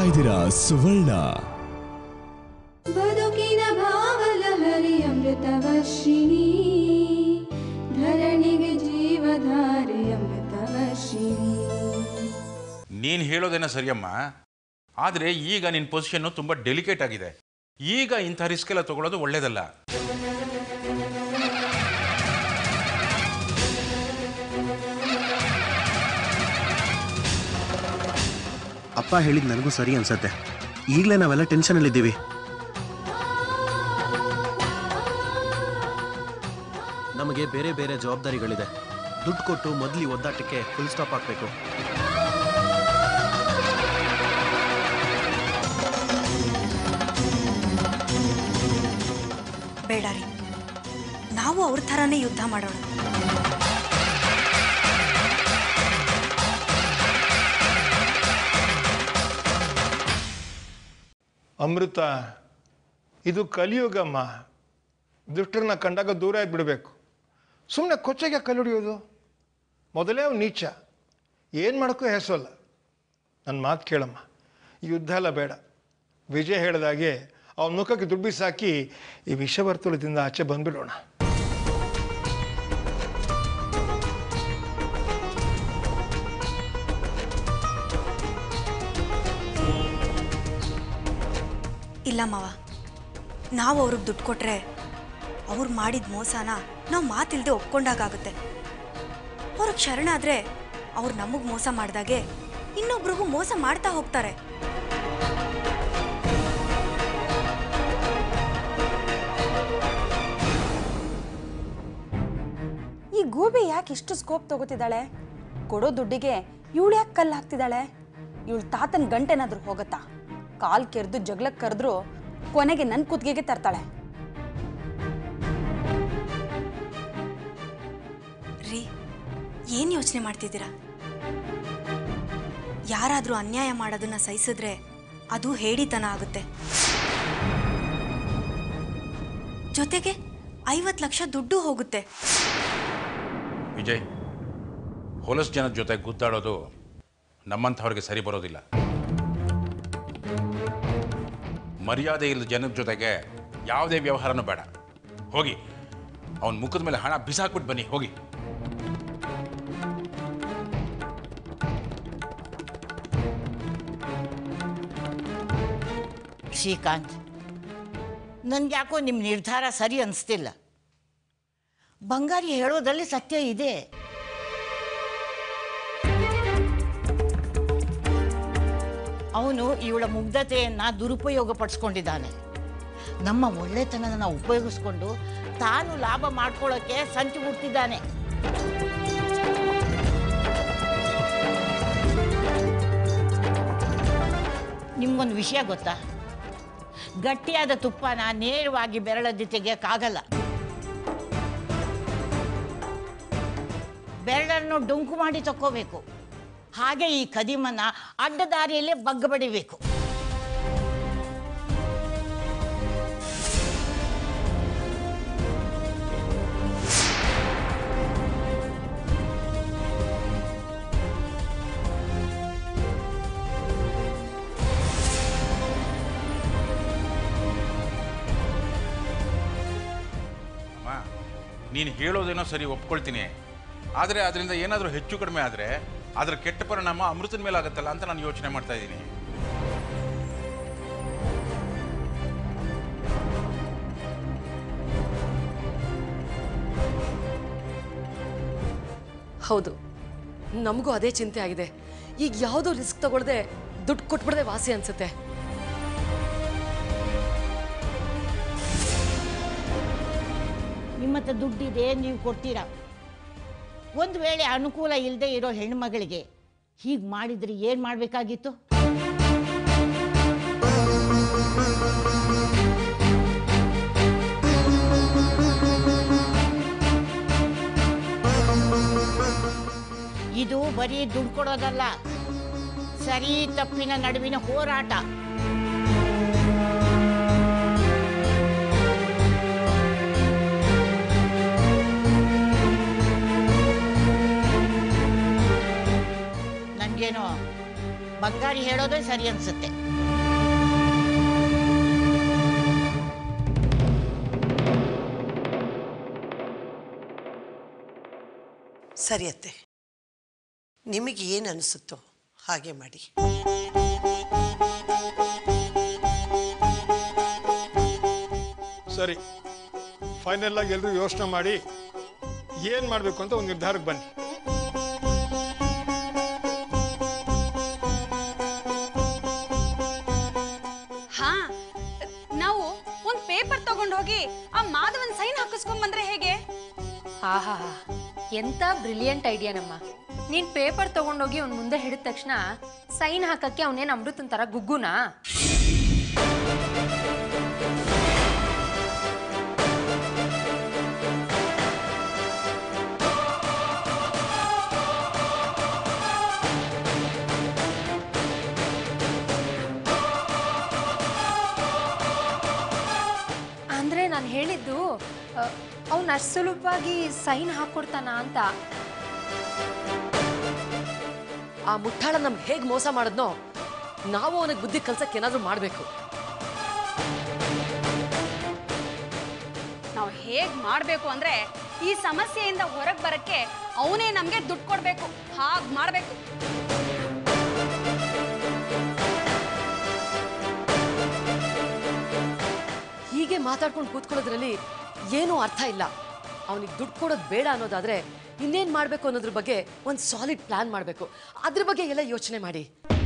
ಇದ್ದೀರಾ ಸುವರ್ಣ ಬದುಕಿನ ಭಾವಲಹರಿ ಅಮೃತವರ್ಷಿಣಿ ಧರಣಿಗೆ ಜೀವಧಾರೆ ಅಮೃತವರ್ಷಿಣಿ ನೀನು ಹೇಳೋದೇನೋ ಸರಿಯಮ್ಮ ಆದರೆ ಈಗ ನಿನ್ನ ಪೊಸಿಷನ್ನು ತುಂಬ ಡೆಲಿಕೇಟ್ ಆಗಿದೆ ಈಗ ಇಂಥ ರಿಸ್ಕ್ ಎಲ್ಲ ತಗೊಳ್ಳೋದು ಒಳ್ಳೇದಲ್ಲ ಅಪ್ಪ ಹೇಳಿದ್ ನನಗೂ ಸರಿ ಅನ್ಸತ್ತೆ ಈಗಲೇ ನಾವೆಲ್ಲ ಟೆನ್ಷನಲ್ಲಿದ್ದೀವಿ ನಮಗೆ ಬೇರೆ ಬೇರೆ ಜವಾಬ್ದಾರಿಗಳಿದೆ ದುಡ್ಡು ಕೊಟ್ಟು ಮೊದಲು ಈ ಒದ್ದಾಟಕ್ಕೆ ಫುಲ್ ಸ್ಟಾಪ್ ಹಾಕಬೇಕು ಬೇಡ ರೀ ನಾವು ಅವ್ರ ಥರನೇ ಯುದ್ಧ ಮಾಡೋಣ ಅಮೃತ ಇದು ಕಲಿಯುಗಮ್ಮ ದುಷ್ಟರನ್ನ ಕಂಡಾಗ ದೂರ ಬಿಡಬೇಕು ಸುಮ್ಮನೆ ಕೊಚ್ಚೆಗೆ ಕಲ್ಲುಡಿಯೋದು ಮೊದಲೇ ಅವ್ನು ನೀಚ ಏನು ಮಾಡೋಕ್ಕೂ ಹೆಸಲ್ಲ ನನ್ನ ಮಾತು ಕೇಳಮ್ಮ ಈ ಯುದ್ಧ ಎಲ್ಲ ಬೇಡ ವಿಜಯ್ ಹೇಳಿದಾಗೆ ಅವನ ಮುಖಕ್ಕೆ ದುಡ್ಡು ಬಿಸಾಕಿ ಈ ವಿಷವರ್ತುಲದಿಂದ ಆಚೆ ಬಂದ್ಬಿಡೋಣ ಇಲ್ಲ ಮಾವ ನಾವು ಅವ್ರಿಗೆ ದುಡ್ಡು ಕೊಟ್ರೆ ಅವ್ರು ಮಾಡಿದ ಮೋಸನ ನಾವು ಮಾತಿಲ್ದೆ ಒಪ್ಕೊಂಡಾಗುತ್ತೆ ಅವ್ರಿಗೆ ಶರಣಾದ್ರೆ ಅವ್ರು ನಮಗೆ ಮೋಸ ಮಾಡಿದಾಗೆ ಇನ್ನೊಬ್ರಿಗೂ ಮೋಸ ಮಾಡ್ತಾ ಹೋಗ್ತಾರೆ ಈ ಗೂಬೆ ಯಾಕೆ ಇಷ್ಟು ಸ್ಕೋಪ್ ತಗೋತಿದ್ದಾಳೆ ಕೊಡೋ ದುಡ್ಡಿಗೆ ಇವಳು ಯಾಕೆ ಕಲ್ಲು ಹಾಕ್ತಿದ್ದಾಳೆ ಇವಳು ತಾತನ ಗಂಟೆನಾದ್ರೂ ಹೋಗತ್ತಾ ಕಾಲ್ ಕೆರೆದು ಜಗಳಕ್ಕೆ ಕರೆದ್ರು ಕೊನೆಗೆ ನನ್ನ ಕುತ್ತಿಗೆಗೆ ತರ್ತಾಳೆ ರೀ ಏನು ಯೋಚನೆ ಮಾಡ್ತಿದ್ದೀರಾ ಯಾರಾದರೂ ಅನ್ಯಾಯ ಮಾಡೋದನ್ನ ಸಹಿಸಿದ್ರೆ ಅದು ಹೇಡಿತನ ಆಗುತ್ತೆ ಜೊತೆಗೆ ಐವತ್ತು ಲಕ್ಷ ದುಡ್ಡು ಹೋಗುತ್ತೆ ವಿಜಯ್ ಹೊಲಸು ಜನದ ಜೊತೆ ಗುದ್ದಾಡೋದು ನಮ್ಮಂಥವ್ರಿಗೆ ಸರಿ ಬರೋದಿಲ್ಲ ಮರ್ಯಾದೆ ಇಲ್ಲದ ಜನದ ಜೊತೆಗೆ ಯಾವುದೇ ವ್ಯವಹಾರನೂ ಬೇಡ ಹೋಗಿ ಅವನ ಮುಖದ ಮೇಲೆ ಹಣ ಬಿಸಾಕ್ಬಿಟ್ಟು ಬನ್ನಿ ಹೋಗಿ ಶ್ರೀಕಾಂತ್ ನನ್ಗೆ ಯಾಕೋ ನಿಮ್ಮ ನಿರ್ಧಾರ ಸರಿ ಅನಿಸ್ತಿಲ್ಲ ಬಂಗಾರಿ ಹೇಳೋದ್ರಲ್ಲಿ ಸತ್ಯ ಇದೆ ಅವನು ಇವಳ ಮುಗ್ಧತೆಯನ್ನ ದುರುಪಯೋಗ ಪಡಿಸ್ಕೊಂಡಿದ್ದಾನೆ ನಮ್ಮ ಒಳ್ಳೆತನನ ಉಪಯೋಗಿಸ್ಕೊಂಡು ತಾನು ಲಾಭ ಮಾಡ್ಕೊಳ್ಳೋಕೆ ಸಂಚು ಹುಡ್ತಿದ್ದಾನೆ ನಿಮ್ಗೊಂದು ವಿಷಯ ಗೊತ್ತಾ ಗಟ್ಟಿಯಾದ ತುಪ್ಪನ ನೇರವಾಗಿ ಬೆರಳದ್ದು ತೆಗಿಯೋಕ್ಕಾಗಲ್ಲ ಬೆರಳನ್ನು ಡೊಂಕು ಮಾಡಿ ತಕ್ಕೋಬೇಕು ಹಾಗೆ ಈ ಕದಿಮನ್ನ ಅಡ್ಡದಾರಿಯಲ್ಲೇ ಬಗ್ಗಬಡಿಬೇಕು ಅಮ್ಮ ನೀನು ಹೇಳೋದೇನೋ ಸರಿ ಒಪ್ಕೊಳ್ತೀನಿ ಆದರೆ ಅದರಿಂದ ಏನಾದರೂ ಹೆಚ್ಚು ಕಡಿಮೆ ಆದರೆ ಅದರ ಕೆಟ್ಟ ಪರಿಣಾಮ ಅಮೃತನ ಮೇಲೆ ಆಗುತ್ತಲ್ಲ ಅಂತ ನಾನು ಯೋಚನೆ ಮಾಡ್ತಾ ಇದ್ದೀನಿ ಹೌದು ನಮಗೂ ಅದೇ ಚಿಂತೆ ಆಗಿದೆ ಈಗ ಯಾವುದೋ ರಿಸ್ಕ್ ತಗೊಳ್ದೆ ದುಡ್ಡು ಕೊಟ್ಬಿಡದೆ ವಾಸಿ ಅನ್ಸುತ್ತೆ ನಿಮ್ಮ ಹತ್ರ ದುಡ್ಡಿದೆ ನೀವು ಕೊಡ್ತೀರಾ ಒಂದು ವೇಳೆ ಅನುಕೂಲ ಇಲ್ಲದೆ ಇರೋ ಹೆಣ್ಮಗಳಿಗೆ ಹೀಗೆ ಮಾಡಿದ್ರೆ ಏನು ಮಾಡಬೇಕಾಗಿತ್ತು ಇದು ಬರೀ ದುಡ್ಡು ಕೊಡೋದಲ್ಲ ಸರಿ ತಪ್ಪಿನ ನಡುವಿನ ಹೋರಾಟ ನನಗೇನೋ ಬಂಗಾರಿ ಹೇಳೋದೇ ಸರಿ ಅನ್ಸುತ್ತೆ ಸರಿ ಅತ್ತೆ ನಿಮಗೆ ಏನು ಅನಿಸುತ್ತೋ ಹಾಗೆ ಮಾಡಿ ಸರಿ ಫೈನಲ್ ಆಗಿ ಎಲ್ಲರೂ ಯೋಚನೆ ಮಾಡಿ ಏನು ಮಾಡಬೇಕು ಅಂತ ಒಂದು ನಿರ್ಧಾರಕ್ಕೆ ಬನ್ನಿ ಹಾ ನಾವು ಒಂದು ಪೇಪರ್ ತಗೊಂಡು ಹೋಗಿ ಆ ಮಾಧವನ್ ಸೈನ್ ಹಾಕಿಸ್ಕೊಂಡ್ ಬಂದ್ರೆ ಹೇಗೆ ಆಹಾ ಎಂತ ಬ್ರಿಲಿಯಂಟ್ ಐಡಿಯಾನಮ್ಮ ನೀನ್ ಪೇಪರ್ ತಗೊಂಡೋಗಿ ಅವ್ನ ಮುಂದೆ ಹಿಡಿದ ತಕ್ಷಣ ಸೈನ್ ಹಾಕಕ್ಕೆ ಅವನೇನು ಅಮೃತನ್ ತರ ಗುಗ್ಗುನಾ ಅಂದ್ರೆ ನಾನು ಹೇಳಿದ್ದು ಅವ್ನು ಅಷ್ಟು ಸುಲಭವಾಗಿ ಸೈನ್ ಹಾಕೊಡ್ತಾನ ಅಂತ ಆ ಮುಟ್ಟಾಳ ನಮ್ಗೆ ಹೇಗೆ ಮೋಸ ಮಾಡಿದ್ನೋ ನಾವು ಅವನಿಗೆ ಬುದ್ಧಿ ಕಲ್ಸಕ್ಕೆ ಏನಾದರೂ ಮಾಡಬೇಕು ನಾವು ಹೇಗ್ ಮಾಡ್ಬೇಕು ಅಂದ್ರೆ ಈ ಸಮಸ್ಯೆಯಿಂದ ಹೊರಗೆ ಬರಕ್ಕೆ ಅವನೇ ನಮ್ಗೆ ದುಡ್ಡು ಕೊಡ್ಬೇಕು ಹಾಗ್ ಮಾಡ್ಬೇಕು ಹೀಗೆ ಮಾತಾಡ್ಕೊಂಡು ಕೂತ್ಕೊಳ್ಳೋದ್ರಲ್ಲಿ ಏನೂ ಅರ್ಥ ಇಲ್ಲ ಅವನಿಗೆ ದುಡ್ಡು ಕೊಡೋದು ಬೇಡ ಅನ್ನೋದಾದ್ರೆ ಇನ್ನೇನು ಮಾಡಬೇಕು ಅನ್ನೋದ್ರ ಬಗ್ಗೆ ಒಂದು ಸಾಲಿಡ್ ಪ್ಲಾನ್ ಮಾಡಬೇಕು ಅದ್ರ ಬಗ್ಗೆ ಎಲ್ಲ ಯೋಚನೆ ಮಾಡಿ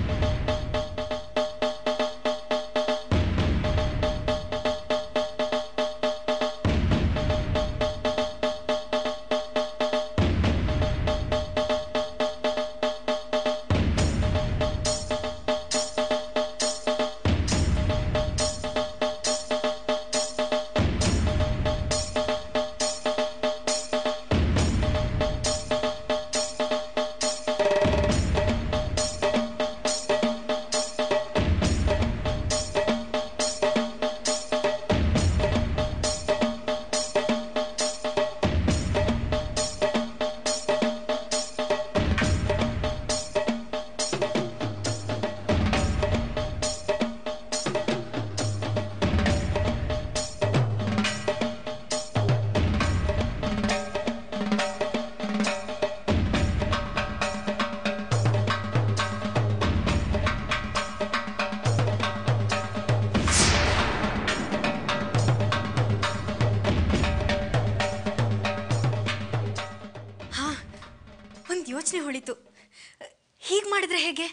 ಹಾ ಒಂದು ಯೋಚನೆ ಹೊಳಿತು ಹೀಗೆ ಮಾಡಿದ್ರೆ ಹೇಗೆ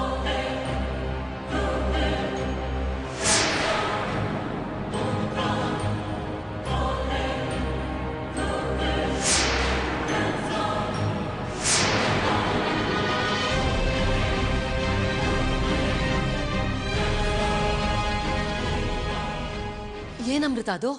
ಏನಮೃತ ಅದು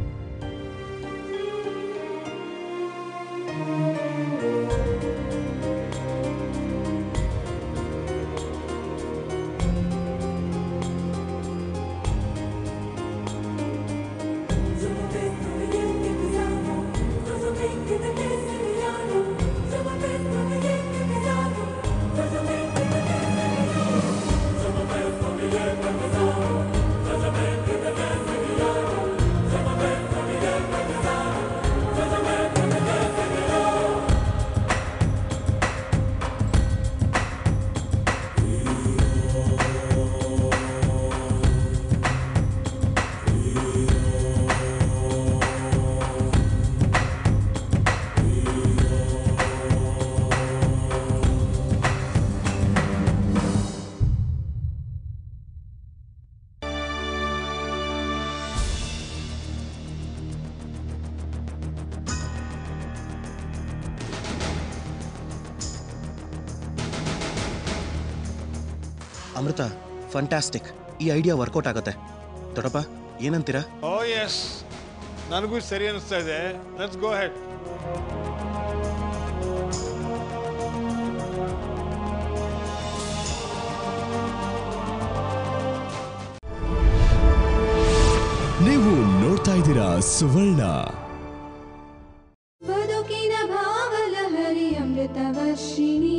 ಅಮೃತ ಫಂಟಾಸ್ಟಿಕ್ ಈ ಐಡಿಯಾ ವರ್ಕೌಟ್ ಆಗುತ್ತೆ ದೊಡ್ಡಪ್ಪ ಏನಂತೀರಾ ಓ ಎಸ್ ನನಗೂ ಸರಿ ಅನಿಸ್ತಾ ಇದೆ ಲೆಟ್ಸ್ ಗೋ ಹೆಡ್ ನೀವು ನೋಡ್ತಾ ಇದ್ದೀರಾ ಸುವರ್ಣ ಬದುಕಿನ ಭಾವಲಹರಿ ಅಮೃತವರ್ಷಿಣಿ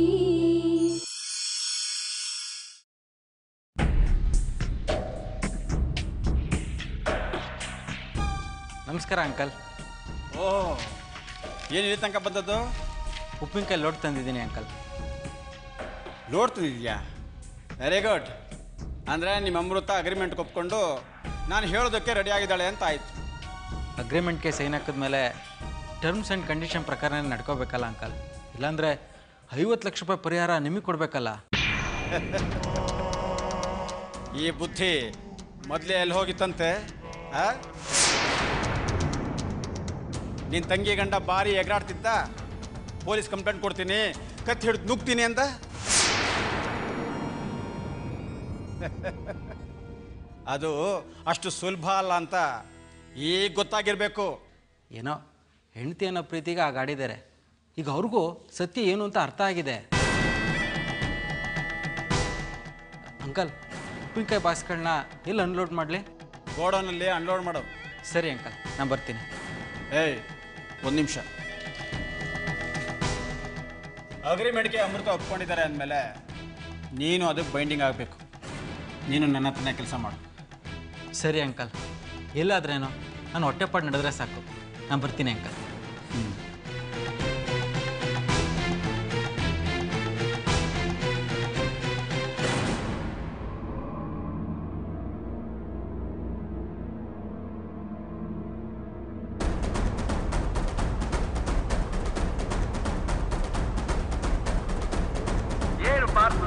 ನಮಸ್ಕಾರ ಅಂಕಲ್ ಓ ಏನು ಇಲ್ಲಿ ತನಕ ಬಂದದ್ದು ಉಪ್ಪಿನಕಾಯಿ ಲೋಡ್ ತಂದಿದ್ದೀನಿ ಅಂಕಲ್ ಲೋಡ್ ತಂದಿದ್ಯಾ ವೆರಿ ಗುಡ್ ಅಂದರೆ ನಿಮ್ಮ ಅಮೃತ ಅಗ್ರಿಮೆಂಟ್ ಒಪ್ಕೊಂಡು ನಾನು ಹೇಳೋದಕ್ಕೆ ರೆಡಿ ಆಗಿದ್ದಾಳೆ ಅಂತ ಆಯಿತು ಅಗ್ರಿಮೆಂಟ್ಗೆ ಸೈನ್ ಹಾಕಿದ್ಮೇಲೆ ಟರ್ಮ್ಸ್ ಆ್ಯಂಡ್ ಕಂಡೀಷನ್ ಪ್ರಕಾರನೇ ನಡ್ಕೋಬೇಕಲ್ಲ ಅಂಕಲ್ ಇಲ್ಲಾಂದರೆ ಐವತ್ತು ಲಕ್ಷ ರೂಪಾಯಿ ಪರಿಹಾರ ನಿಮಗೆ ಕೊಡಬೇಕಲ್ಲ ಈ ಬುದ್ಧಿ ಮೊದಲೇ ಎಲ್ಲಿ ಹೋಗಿತ್ತಂತೆ ಆ? ನಿನ್ನ ತಂಗಿ ಗಂಡ ಬಾರಿ ಎಗರಾಡ್ತಿದ್ದ ಪೊಲೀಸ್ ಕಂಪ್ಲೇಂಟ್ ಕೊಡ್ತೀನಿ ಕತ್ತಿ ಹಿಡಿದು ನುಗ್ತೀನಿ ಅಂತ ಅದು ಅಷ್ಟು ಸುಲಭ ಅಲ್ಲ ಅಂತ ಈಗ ಗೊತ್ತಾಗಿರಬೇಕು ಏನೋ ಹೆಂಡತಿ ಅನ್ನೋ ಪ್ರೀತಿಗೆ ಆ ಗಾಡಿದ್ದಾರೆ ಈಗ ಅವ್ರಿಗೂ ಸತ್ಯ ಏನು ಅಂತ ಅರ್ಥ ಆಗಿದೆ ಅಂಕಲ್ ಉಪ್ಪಿನಕಾಯಿ ಬಾಕ್ಸ್ಗಳನ್ನ ಎಲ್ಲಿ ಅನ್ಲೋಡ್ ಮಾಡಲಿ ಗೋಡೌನಲ್ಲಿ ಅನ್ಲೋಡ್ ಮಾಡು ಸರಿ ಅಂಕಲ್ ನಾನು ಬರ್ತೀನಿ ಏಯ್ ಒಂದು ನಿಮಿಷ ಅಗ್ರಿಮೆಂಟ್ಗೆ ಅಮೃತ ಒಪ್ಕೊಂಡಿದ್ದಾರೆ ಅಂದಮೇಲೆ ನೀನು ಅದಕ್ಕೆ ಬೈಂಡಿಂಗ್ ಆಗಬೇಕು ನೀನು ನನ್ನ ಹತ್ರನೇ ಕೆಲಸ ಮಾಡು ಸರಿ ಅಂಕಲ್ ಎಲ್ಲಾದ್ರೇನೋ ನಾನು ಹೊಟ್ಟೆಪಾಡು ನಡೆದ್ರೆ ಸಾಕು ನಾನು ಬರ್ತೀನಿ ಅಂಕಲ್ ಏನು ಪಾರ್ಥ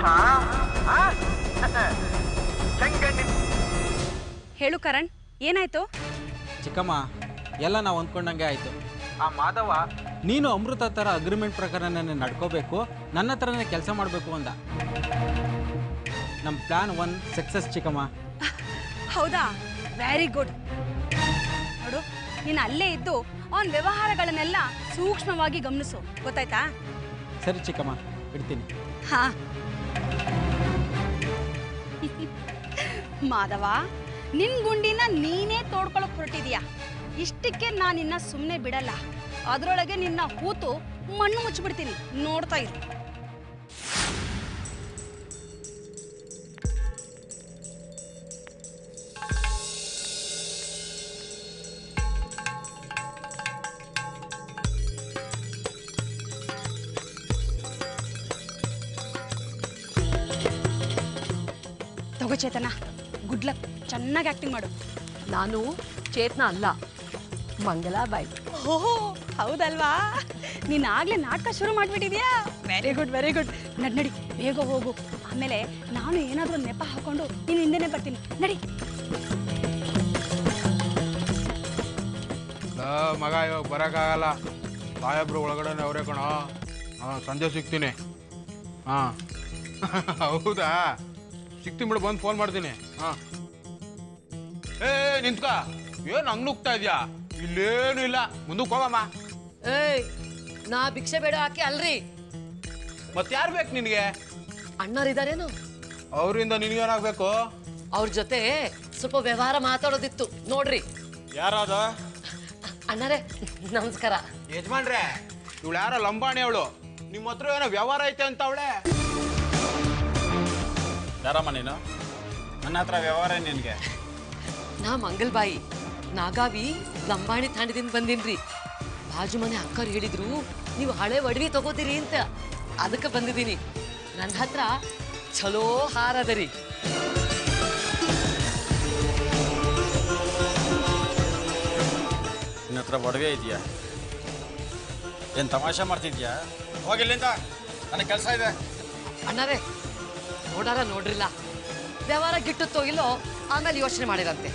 ಚೆಂಗಣ್ಣಿ ಹೇಳು ಕರಣ್ ಏನಾಯ್ತು ಚಿಕ್ಕಮ್ಮ ಎಲ್ಲ ನಾವು ಅಂದ್ಕೊಂಡಂಗೆ ಆಯಿತು ಆ ಮಾಧವ ನೀನು ಅಮೃತ ಥರ ಅಗ್ರಿಮೆಂಟ್ ಪ್ರಕಾರನೇ ನಡ್ಕೋಬೇಕು ನನ್ನ ಥರನೇ ಕೆಲಸ ಮಾಡಬೇಕು ಅಂದ ನಮ್ಮ ಪ್ಲ್ಯಾನ್ ಒನ್ ಸಕ್ಸಸ್ ಚಿಕ್ಕಮ್ಮ ಹೌದಾ ವೆರಿ ಗುಡ್ ನೋಡು ನೀನು ಅಲ್ಲೇ ಇದ್ದು ಅವನ ವ್ಯವಹಾರಗಳನ್ನೆಲ್ಲ ಸೂಕ್ಷ್ಮವಾಗಿ ಗಮನಿಸು ಗೊತ್ತಾಯ್ತಾ ಸರಿ ಚಿಕ್ಕಮ್ಮ ಇಡ್ತೀನಿ ಹಾ ಮಾಧವ ನಿನ್ ಗುಂಡಿನ ನೀನೇ ತೋಡ್ಕೊಳಕ್ ಹೊರಟಿದೀಯ ಇಷ್ಟಕ್ಕೆ ನಾನು ನಿನ್ನ ಸುಮ್ಮನೆ ಬಿಡಲ್ಲ ಅದರೊಳಗೆ ನಿನ್ನ ಹೂತು ಮಣ್ಣು ಮುಚ್ಚಿಬಿಡ್ತೀನಿ ನೋಡ್ತಾ ಇರು ತಗೋ ಚೇತನ ಗುಡ್ ಲಕ್ ಚೆನ್ನಾಗಿ ಆಕ್ಟಿಂಗ್ ಮಾಡು ನಾನು ಚೇತನ ಅಲ್ಲ ಮಂಗಲಾಬಾಯಿ ಓಹೋ ಹೌದಲ್ವಾ ನೀನ್ ಆಗ್ಲೇ ನಾಟಕ ಶುರು ಮಾಡ್ಬಿಟ್ಟಿದ್ಯಾ ವೆರಿ ಗುಡ್ ವೆರಿ ಗುಡ್ ನಡ್ ನಡಿ ಬೇಗ ಹೋಗು ಆಮೇಲೆ ನಾನು ಏನಾದ್ರೂ ನೆಪ ಹಾಕೊಂಡು ನೀನು ಹಿಂದೆನೆ ಬರ್ತೀನಿ ನಡಿ ಮಗ ಇವಾಗ ಬರೋಕ್ಕಾಗಲ್ಲ ಸಾಹೇಬ್ರು ಒಳಗಡೆ ಅವರೇ ಕಣೋ ಹಾಂ ಸಂಜೆ ಸಿಗ್ತೀನಿ ಹಾಂ ಹೌದಾ ಸಿಗ್ತೀನಿ ಬಿಡು ಬಂದು ಫೋನ್ ಮಾಡ್ತೀನಿ ಹಾಂ ಏ ನಿಂತ್ಕ ಏನು ಹಂಗ್ ನುಗ್ತಾ ಇದೆಯಾ ಇಲ್ಲೇನು ಇಲ್ಲ ಮುಂದಕ್ಕೆ ಹೋಗಮ್ಮ ಏಯ್ ನಾ ಭಿಕ್ಷೆ ಬೇಡ ಹಾಕಿ ಅಲ್ರಿ ಮತ್ತೆ ಯಾರು ಬೇಕು ನಿನಗೆ ಅಣ್ಣರಿದಾರೇನು ಅವರಿಂದ ನಿನಗೇನಾಗಬೇಕು ಅವ್ರ ಜೊತೆ ಸ್ವಲ್ಪ ವ್ಯವಹಾರ ಮಾತಾಡೋದಿತ್ತು ನೋಡ್ರಿ ಯಾರಾದ ಅಣ್ಣರೇ ನಮಸ್ಕಾರ ಯಜಮಾನ್ರೆ ಇವಳು ಯಾರೋ ಲಂಬಾಣಿ ಅವಳು ನಿಮ್ಮ ಹತ್ರ ಏನೋ ವ್ಯವಹಾರ ಐತೆ ಅಂತ ಅವಳೆ ಯಾರಮ್ಮ ನೀನು ನನ್ನ ಹತ್ರ ವ್ಯವಹಾರ ಏನ್ ನಿನಗೆ ನಾ ಮಂಗಲ್ಬಾಯಿ ನಾಗಾವಿ ಲಂಬಾಣಿ ತಾಂಡದಿಂದ ಬಂದಿನ್ರಿ ಬಾಜು ಮನೆ ಅಕ್ಕವ್ರು ಹೇಳಿದ್ರು ನೀವು ಹಳೆ ಒಡವಿ ತಗೋತೀರಿ ಅಂತ ಅದಕ್ಕೆ ಬಂದಿದ್ದೀನಿ ನನ್ನ ಹತ್ರ ಚಲೋ ಹಾರ ಅದರಿ ನಿನ್ನ ಹತ್ರ ಒಡವೆ ಇದೆಯಾ ಏನು ತಮಾಷೆ ಮಾಡ್ತಿದ್ಯಾ ಹೋಗಿ ಇಲ್ಲಿಂದ ನನಗೆ ಕೆಲಸ ಇದೆ ಅಣ್ಣರೇ ನೋಡಾರ ನೋಡ್ರಿಲ್ಲ ವ್ಯವಹಾರ ಗಿಟ್ಟುತ್ತೋ ಇಲ್ಲೋ ಆಮೇಲೆ ಯೋಚನೆ ಮಾಡಿರಂತೆ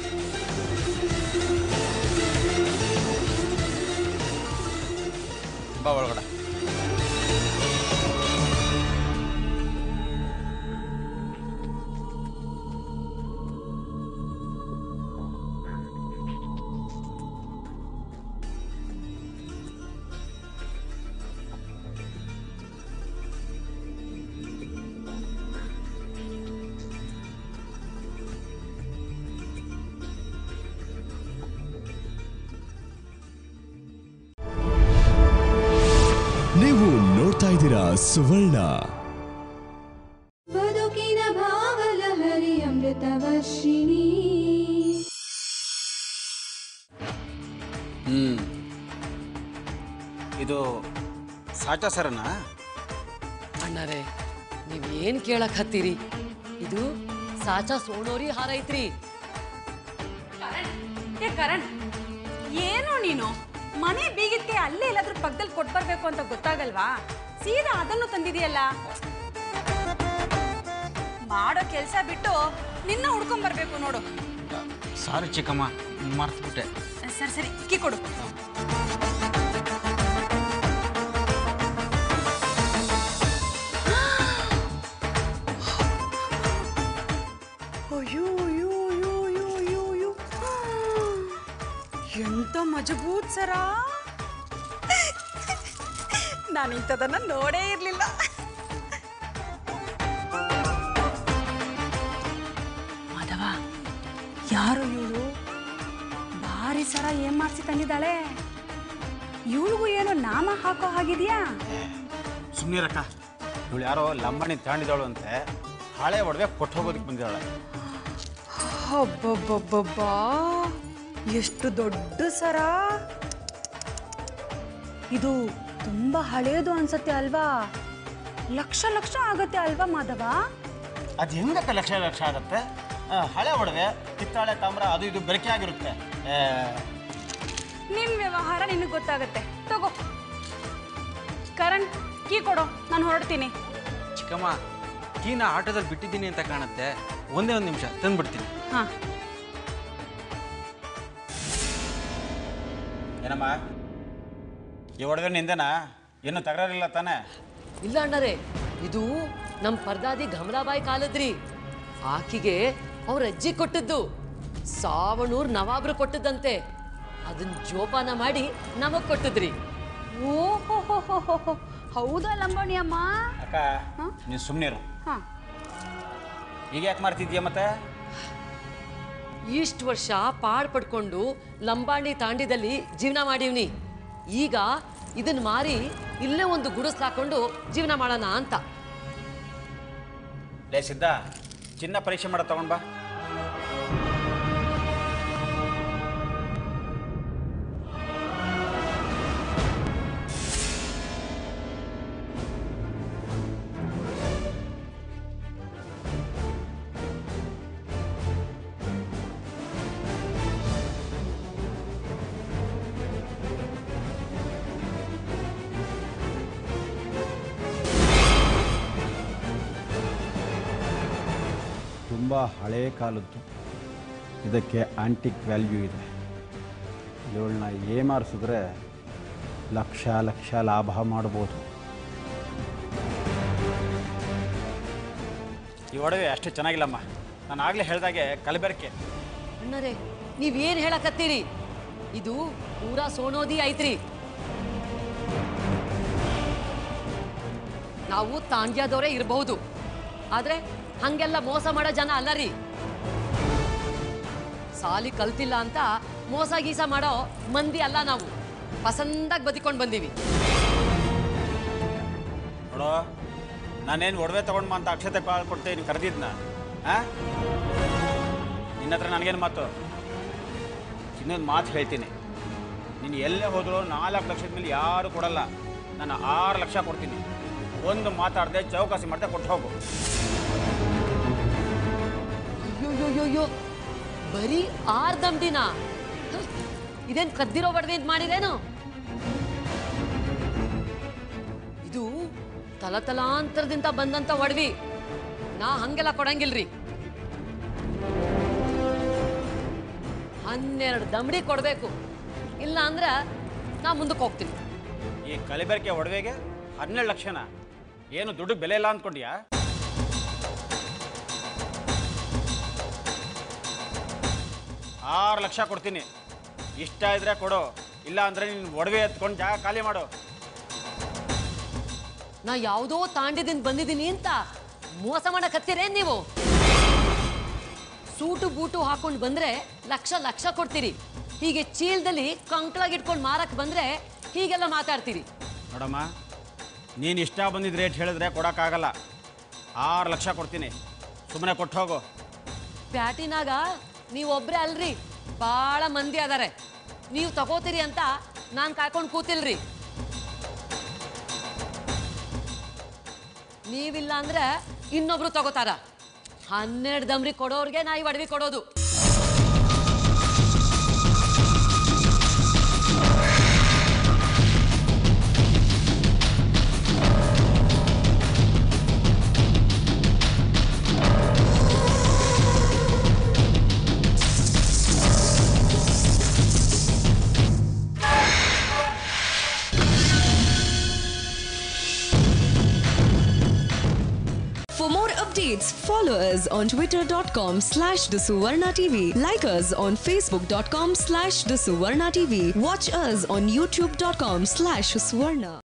ಬಾ ಒಳಗಡೆ ನೀವು ನೋಡ್ತಾ ಇದ್ದೀರಾ ಸುವರ್ಣ ಬದುಕಿನ ಭಾವಲಹರಿ ಅಮೃತವರ್ಷಿಣಿ ಹ್ಮ್ ಇದು ಸಾಚಾ ಸರನಾ ಅಣ್ಣರೇ ನೀವೇನ್ ಕೇಳಕ್ ಹತ್ತೀರಿ ಇದು ಸಾಚಾ ಸೋಣೋರಿ ಹಾರ ಐತ್ರಿ ಏ ಕರಣ್ ಏನೋ ನೀನು ಮನೆ ಬೀಗಿದ್ಕೆ ಅಲ್ಲೇ ಎಲ್ಲಾದ್ರೂ ಪಕ್ಕದಲ್ಲಿ ಕೊಟ್ಬರ್ಬೇಕು ಅಂತ ಗೊತ್ತಾಗಲ್ವಾ ಸೀದಾ ಅದನ್ನು ತಂದಿದೆಯಲ್ಲ ಮಾಡೋ ಕೆಲಸ ಬಿಟ್ಟು ನಿನ್ನ ಹುಡ್ಕೊಂಡ್ ಬರ್ಬೇಕು ನೋಡು ಸಾರಿ ಚಿಕ್ಕಮ್ಮ ಮರ್ತ್ಬಿಟ್ಟೆ ಸರಿ ಸರಿ ಕೀ ಕೊಡು ಅಯ್ಯೋ ಅಯ್ಯೋ ಅಯ್ಯೋ ಅಯ್ಯೋ ಅಯ್ಯೋ ಅಯ್ಯೋ ಎಂತ ಮಜಬೂತ್ ಸರ ನಾನು ಇಂಥದನ್ನ ನೋಡೇ ಇರಲಿಲ್ಲ ಮಾಧವ ಯಾರು ಇವಳು ಭಾರಿ ಸರ ಏನ್ ಮಾಡ್ಸಿ ತಂದಿದ್ದಾಳೆ ಇವಳಿಗೂ ಏನೋ ನಾಮ ಹಾಕೋ ಹಾಗಿದ್ಯಾ ಸುಮ್ಮನಿರಕ್ಕ ಇವಳು ಯಾರೋ ಲಂಬಾಣಿ ತಾಂಡಿದವಳು ಅಂತೆ ಹಳೆ ಒಡವೆ ಕೊಟ್ಟು ಹೋಗೋದಕ್ಕೆ ಬಂದಿದ್ದಾಳೆ ಅಬ್ಬಬ್ಬಬ್ಬಬ್ಬಾ ಎಷ್ಟು ದೊಡ್ಡ ಸರ ಇದು ತುಂಬಾ ಹಳೇದು ಅನ್ಸತ್ತೆ ಅಲ್ವಾ ಲಕ್ಷ ಲಕ್ಷ ಆಗತ್ತೆ ಅಲ್ವಾ ಮಾಧವ ಅದು ಹೆಂಗಕ್ಕ ಲಕ್ಷ ಲಕ್ಷ ಆಗುತ್ತೆ ಆ, ಹಳೆ ಒಡವೆ ಕಿತ್ತಾಳೆ ತಾಮ್ರ ಅದು ಇದು ಬೆರಕೆ ಆಗಿರುತ್ತೆ ಏ, ನಿನ್ ವ್ಯವಹಾರ ನಿನಗೆ ಗೊತ್ತಾಗತ್ತೆ ತಗೋ ಕರಣ್ ಕೀ ಕೊಡು ನಾನು ಹೊರಡ್ತೀನಿ ಚಿಕ್ಕಮ್ಮ ಕೀನ ಆಟೋದಲ್ಲಿ ಬಿಟ್ಟಿದ್ದೀನಿ ಅಂತ ಕಾಣುತ್ತೆ ಒಂದೇ ಒಂದು ನಿಮಿಷ ತಂದ್ಬಿಡ್ತೀನಿ ಹಾ ಏನಮ್ಮ ಈ ಒಡವೆ ನಿಂದೇನಾ ಏನು ತಗರಾರಿಲ್ಲ ತಾನೇ ಇಲ್ಲ ಅಣ್ಣರೇ ಇದು ನಮ್ ಪರ್ದಾದಿ ಗಮಲಾಬಾಯಿ ಕಾಲದ್ರಿ ಆಕಿಗೆ ಅವ್ರ ಅಜ್ಜಿ ಕೊಟ್ಟದ್ದು ಸಾವಣೂರ್ ನವಾಬ್ರು ಕೊಟ್ಟದಂತೆ ಅದನ್ನ ಜೋಪಾನ ಮಾಡಿ ನಮಗ್ ಕೊಟ್ಟದ್ರಿ ಓಹೋ ಹೌದಾ ಲಂಬಾಣಿ ಅಮ್ಮ ಅಕ್ಕ ನೀನು ಸುಮ್ಮನಿರು ಹಾ ಈಗ ಯಾಕೆ ಮಾಡ್ತಿದ್ಯಾ ಮತ್ತೆ ಇಷ್ಟು ವರ್ಷ ಪಾಡ್ ಪಡ್ಕೊಂಡು ಲಂಬಾಣಿ ತಾಂಡಿದಲ್ಲಿ ಜೀವನ ಮಾಡೀವ್ನಿ ಈಗ ಇದನ್ನ ಮಾರಿ ಇಲ್ಲೇ ಒಂದು ಗುಡಿಸ್ ಹಾಕೊಂಡು ಜೀವನ ಮಾಡೋಣ ಅಂತ ಲೇ ಸಿದ್ಧ ಚಿನ್ನ ಪರೀಕ್ಷೆ ಮಾಡೋ ತಗೊಂಡ್ ಬಾ ತುಂಬ ಹಳೇ ಕಾಲದ್ದು ಇದಕ್ಕೆ ಆಂಟಿಕ್ ವ್ಯಾಲ್ಯೂ ಇದೆ ಇವಳನ್ನ ಏಮಾರಿಸಿದ್ರೆ ಲಕ್ಷ ಲಕ್ಷ ಲಾಭ ಮಾಡ್ಬೋದು ಈ ಒಡವೆ ಅಷ್ಟು ಚೆನ್ನಾಗಿಲ್ಲಮ್ಮ ನಾನು ಆಗಲೇ ಹೇಳ್ದಾಗೆ ಕಲಬೆರಕೆ ಅಣ್ಣರೇ ನೀವೇನ್ ಹೇಳಕತ್ತೀರಿ ಇದು ಪೂರಾ ಸೋಣೋದಿ ಐತ್ರಿ ನಾವು ತಾಂಡ್ಯದವರೇ ಇರಬಹುದು ಆದ್ರೆ ಹಂಗೆಲ್ಲ ಮೋಸ ಮಾಡೋ ಜನ ಅಲ್ಲ ರೀ ಸಾಲಿ ಕಲ್ತಿಲ್ಲ ಅಂತ ಮೋಸ ಗೀಸ ಮಾಡೋ ಮಂದಿ ಅಲ್ಲ ನಾವು ಪಸಂದಾಗಿ ಬದುಕೊಂಡು ಬಂದೀವಿ ನೋಡೋ ನಾನೇನು ಒಡವೆ ತಗೊಂಡು ಅಂತ ಅಕ್ಷತೆ ಕಾಳು ಕೊಡ್ತೆ ನೀನು ಕರೆದಿದ್ನ ಹಾಂ ನಿನ್ನ ಹತ್ರ ನನಗೇನು ಮಾತು ಇನ್ನೊಂದು ಮಾತು ಹೇಳ್ತೀನಿ ನೀನು ಎಲ್ಲೇ ಹೋದರೂ ನಾಲ್ಕು ಲಕ್ಷದ ಮೇಲೆ ಯಾರು ಕೊಡಲ್ಲ ನಾನು ಆರು ಲಕ್ಷ ಕೊಡ್ತೀನಿ ಒಂದು ಮಾತಾಡದೆ ಚೌಕಾಸಿ ಮಾಡ್ದೆ ಕೊಟ್ಟು ಹೋಗು ಅಯ್ಯೋಯ್ಯೋಯ್ಯೋ ಬರೀ ಆರ್ ದಂಡಿನ ಇದೇನ್ ಕದ್ದಿರೋ ಬಡ್ದೆ ಅಂತ ಮಾಡಿರೇನು ಇದು ತಲತಲಾಂತರದಿಂದ ಬಂದಂತ ಒಡವಿ ನಾ ಹಂಗೆಲ್ಲ ಕೊಡಂಗಿಲ್ರಿ ಹನ್ನೆರಡು ದಮಡಿ ಕೊಡ್ಬೇಕು ಇಲ್ಲ ಅಂದ್ರ ನಾ ಮುಂದಕ್ಕೆ ಹೋಗ್ತೀನಿ ಈ ಕಲಿಬೆರಕೆ ಒಡವೆಗೆ ಹನ್ನೆರಡು ಲಕ್ಷನ ಏನು ದುಡ್ಡು ಬೆಲೆ ಇಲ್ಲ ಅಂದ್ಕೊಂಡ್ಯಾ ಆರು ಲಕ್ಷ ಕೊಡ್ತೀನಿ ಇಷ್ಟ ಇದ್ರೆ ಕೊಡು ಇಲ್ಲ ಅಂದ್ರೆ ನೀನು ಒಡವೆ ಎತ್ಕೊಂಡು ಜಾಗ ಖಾಲಿ ಮಾಡು ನಾ ಯಾವುದೋ ತಾಂಡ್ಯದಿಂದ ಬಂದಿದ್ದೀನಿ ಅಂತ ಮೋಸ ಮಾಡಕತ್ತೀರೇನ್ ನೀವು ಸೂಟು ಬೂಟು ಹಾಕೊಂಡು ಬಂದ್ರೆ ಲಕ್ಷ ಲಕ್ಷ ಕೊಡ್ತೀರಿ ಹೀಗೆ ಚೀಲದಲ್ಲಿ ಕಂಕ್ಳಾಗಿಟ್ಕೊಂಡು ಮಾರಕ್ ಬಂದ್ರೆ ಹೀಗೆಲ್ಲ ಮಾತಾಡ್ತೀರಿ ನೋಡಮ್ಮ ನೀನು ಇಷ್ಟ ಬಂದಿದ್ದ ರೇಟ್ ಹೇಳಿದ್ರೆ ಕೊಡೋಕ್ಕಾಗಲ್ಲ ಆರು ಲಕ್ಷ ಕೊಡ್ತೀನಿ ಸುಮ್ಮನೆ ಕೊಟ್ಟು ಹೋಗು ಪ್ಯಾಟಿನಾಗ ನೀವೊಬ್ರೇ ಅಲ್ರಿ ಭಾಳ ಮಂದಿ ಅದಾರೆ ನೀವು ತಗೋತೀರಿ ಅಂತ ನಾನು ಕಾಯ್ಕೊಂಡು ಕೂತಿಲ್ರಿ ನೀವಿಲ್ಲ ಅಂದ್ರೆ ಇನ್ನೊಬ್ರು ತಗೋತಾರ ಹನ್ನೆರಡು ದಮ್ರಿ ಕೊಡೋರ್ಗೆ ನಾ ಈ ಒಡವಿ ಕೊಡೋದು For more updates, follow us on twitter.com slash the Suvarna TV. Like us on facebook.com slash the Suvarna TV. Watch us on youtube.com slash Suvarna.